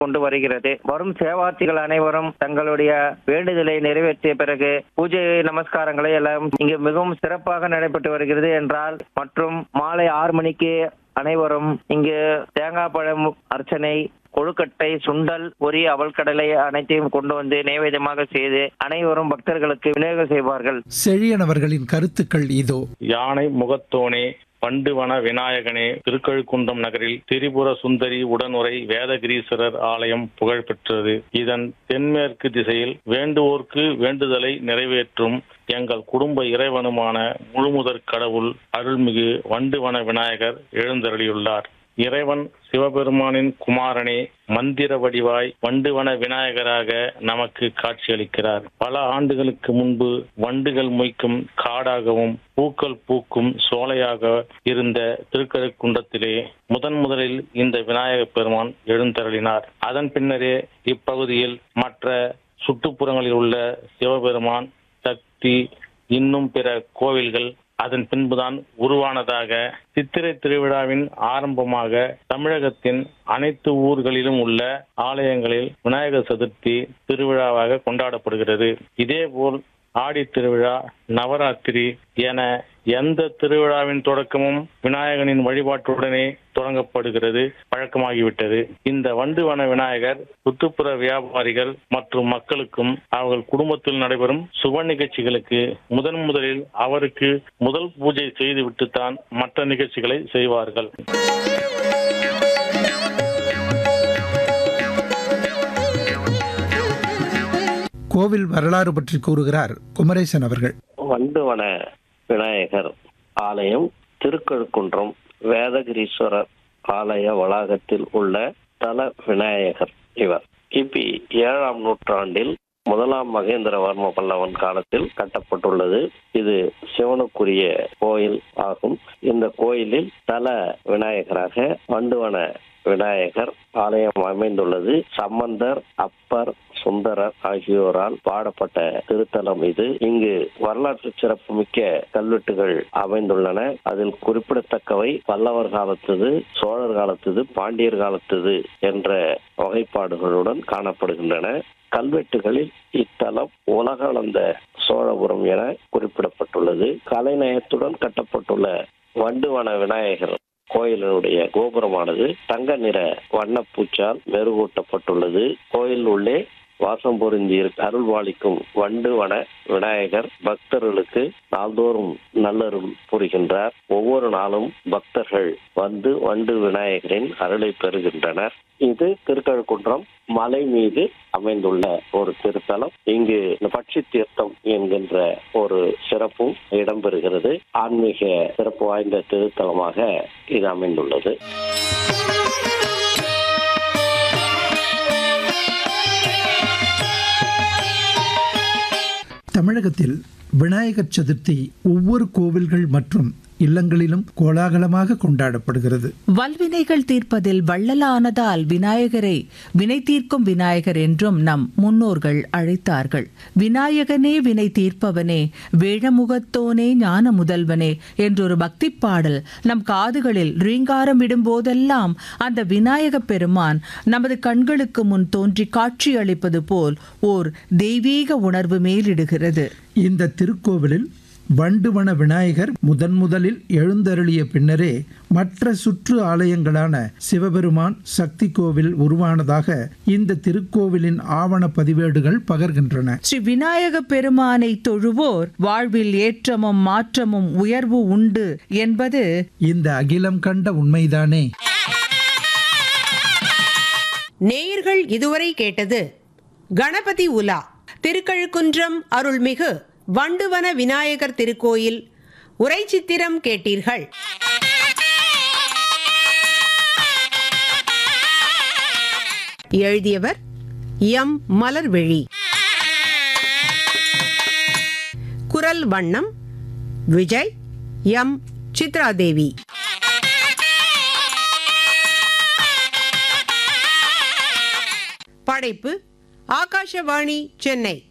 கொண்டு வருகிறது வரும் சேவார்த்திகள் அனைவரும் தங்களுடைய வேண்டுதலை நிறைவேற்றிய பிறகு பூஜை நமஸ்காரங்களை எல்லாம் இங்கு மிகவும் சிறப்பாக நடைபெற்று வருகிறது என்றால் மற்றும் மாலை ஆறு மணிக்கு அனைவரும் இங்கு தேங்காய் பழம் அர்ச்சனை கொழுக்கட்டை சுண்டல் பொரி அவல் கடலை அனைத்தையும் கொண்டு வந்து நைவேத்தியமாக செய்து அனைவரும் பக்தர்களுக்கு விநியோகம் செய்வார்கள் செழியன் அவர்களின் கருத்துக்கள் இதோ யானை முகத்தோனே பண்டுவன விநாயகனே திருக்கழுக்குன்றம் நகரில் திரிபுர சுந்தரி உடனுரை வேதகிரீஸ்வரர் ஆலயம் புகழ் பெற்றது இதன் தென்மேற்கு திசையில் வேண்டுவோர்க்கு வேண்டுதலை நிறைவேற்றும் எங்கள் குடும்ப இறைவனுமான முழுமுதற் கடவுள் அருள்மிகு வண்டுவன விநாயகர் எழுந்தருளியுள்ளார் இறைவன் சிவபெருமானின் குமாரனே மந்திர வடிவாய் வண்டுவன விநாயகராக நமக்கு காட்சியளிக்கிறார் பல ஆண்டுகளுக்கு முன்பு வண்டுகள் மொய்க்கும் காடாகவும் பூக்கள் பூக்கும் சோலையாக இருந்த திருக்கழுக்குன்றத்திலே முதன் முதலில் இந்த விநாயக பெருமான் எழுந்தருளினார் அதன் பின்னரே இப்பகுதியில் மற்ற சுற்றுப்புறங்களில் உள்ள சிவபெருமான் சக்தி இன்னும் பிற கோவில்கள் அதன் பின்புதான் உருவானதாக சித்திரை திருவிழாவின் ஆரம்பமாக தமிழகத்தின் அனைத்து ஊர்களிலும் உள்ள ஆலயங்களில் விநாயகர் சதுர்த்தி திருவிழாவாக கொண்டாடப்படுகிறது இதேபோல் ஆடி திருவிழா நவராத்திரி என எந்த திருவிழாவின் தொடக்கமும் விநாயகனின் வழிபாட்டுடனே தொடங்கப்படுகிறது பழக்கமாகிவிட்டது இந்த வண்டுவன விநாயகர் சுற்றுப்புற வியாபாரிகள் மற்றும் மக்களுக்கும் அவர்கள் குடும்பத்தில் நடைபெறும் சுப நிகழ்ச்சிகளுக்கு முதன் முதலில் அவருக்கு முதல் பூஜை செய்துவிட்டுத்தான் மற்ற நிகழ்ச்சிகளை செய்வார்கள் கோவில் வரலாறு பற்றி கூறுகிறார் குமரேசன் அவர்கள் வண்டுவன விநாயகர் ஆலயம் திருக்கழுக்குன்றம் வேதகிரீஸ்வரர் ஆலய வளாகத்தில் உள்ள தல விநாயகர் இவர் கிபி ஏழாம் நூற்றாண்டில் முதலாம் மகேந்திரவர்ம பல்லவன் காலத்தில் கட்டப்பட்டுள்ளது இது சிவனுக்குரிய கோயில் ஆகும் இந்த கோயிலில் தல விநாயகராக வண்டுவன விநாயகர் ஆலயம் அமைந்துள்ளது சம்பந்தர் அப்பர் சுந்தரர் ஆகியோரால் பாடப்பட்ட திருத்தலம் இது இங்கு வரலாற்று சிறப்புமிக்க கல்வெட்டுகள் அமைந்துள்ளன அதில் குறிப்பிடத்தக்கவை பல்லவர் காலத்தது சோழர் காலத்தது பாண்டியர் காலத்தது என்ற வகைப்பாடுகளுடன் காணப்படுகின்றன கல்வெட்டுகளில் இத்தலம் உலகளந்த சோழபுரம் என குறிப்பிடப்பட்டுள்ளது கலைநயத்துடன் கட்டப்பட்டுள்ள வண்டுவன விநாயகர் கோயிலினுடைய கோபுரமானது தங்க நிற வண்ணப்பூச்சால் மெருகூட்டப்பட்டுள்ளது கோயில் உள்ளே வாசம் பொருந்தி அருள்வாளிக்கும் வண்டு வன விநாயகர் பக்தர்களுக்கு நாள்தோறும் நல்லருள் புரிகின்றார் ஒவ்வொரு நாளும் பக்தர்கள் வந்து வண்டு விநாயகரின் அருளை பெறுகின்றனர் இது திருக்கழுக்குன்றம் மலை மீது அமைந்துள்ள ஒரு திருத்தலம் இங்கு பட்சி தீர்த்தம் என்கின்ற ஒரு சிறப்பும் இடம்பெறுகிறது ஆன்மீக சிறப்பு வாய்ந்த திருத்தலமாக இது அமைந்துள்ளது தமிழகத்தில் விநாயகர் சதுர்த்தி ஒவ்வொரு கோவில்கள் மற்றும் இல்லங்களிலும் கோலாகலமாக கொண்டாடப்படுகிறது வல்வினைகள் தீர்ப்பதில் வள்ளலானதால் விநாயகரை வினை தீர்க்கும் விநாயகர் என்றும் நம் முன்னோர்கள் அழைத்தார்கள் விநாயகனே வினை தீர்ப்பவனே வேழமுகத்தோனே ஞான முதல்வனே என்றொரு பக்தி பாடல் நம் காதுகளில் ரீங்காரம் விடும்போதெல்லாம் அந்த விநாயக பெருமான் நமது கண்களுக்கு முன் தோன்றி காட்சி அளிப்பது போல் ஓர் தெய்வீக உணர்வு மேலிடுகிறது இந்த திருக்கோவிலில் வண்டுவன விநாயகர் முதன் முதலில் எழுந்தருளிய பின்னரே மற்ற சுற்று ஆலயங்களான சிவபெருமான் சக்தி கோவில் உருவானதாக இந்த திருக்கோவிலின் ஆவண பதிவேடுகள் பகர்கின்றன ஸ்ரீ விநாயக பெருமானை தொழுவோர் வாழ்வில் ஏற்றமும் மாற்றமும் உயர்வு உண்டு என்பது இந்த அகிலம் கண்ட உண்மைதானே நேயர்கள் இதுவரை கேட்டது கணபதி உலா திருக்கழுக்குன்றம் அருள்மிகு வண்டுவன விநாயகர் திருக்கோயில் உரைச்சித்திரம் கேட்டீர்கள் எழுதியவர் எம் மலர்விழி குரல் வண்ணம் விஜய் எம் சித்ராதேவி படைப்பு ஆகாஷவாணி சென்னை